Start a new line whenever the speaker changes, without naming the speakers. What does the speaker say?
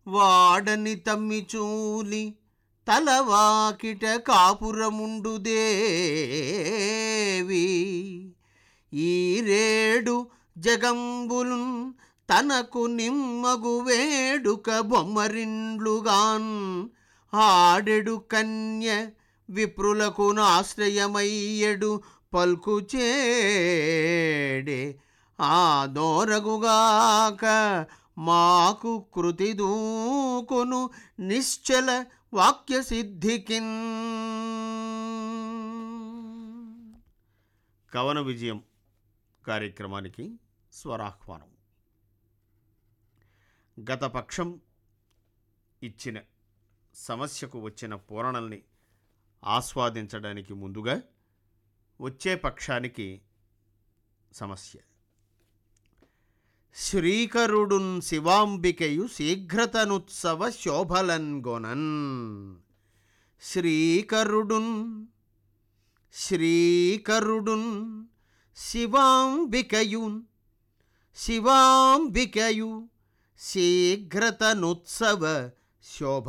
వాడని తమ్మి చూలి తలవాకిట కాపురముండు దేవి ఈరేడు జగంబులున్ తనకు నిమ్మగు వేడుక బొమ్మరిండ్లుగాన్ ఆడెడు కన్య విప్రులకు ఆశ్రయమయ్యడు పల్కు చేడే ఆ దోరగుగాక మాకు కృతి దూకును నిశ్చల వాక్య సిద్ధికిన్ కవన విజయం కార్యక్రమానికి స్వరాహ్వానం గత పక్షం ఇచ్చిన సమస్యకు వచ్చిన పూరణల్ని ఆస్వాదించడానికి ముందుగా వచ్చే పక్షానికి సమస్య శ్రీకరుడున్ శివాంబికయు శీఘ్రతనుత్సవ శోభలన్గొనన్ శ్రీకరుడున్ శ్రీకరుడున్ శివాంబికయున్ శివాంబికయు శీఘ్రతనుత్సవ శోభ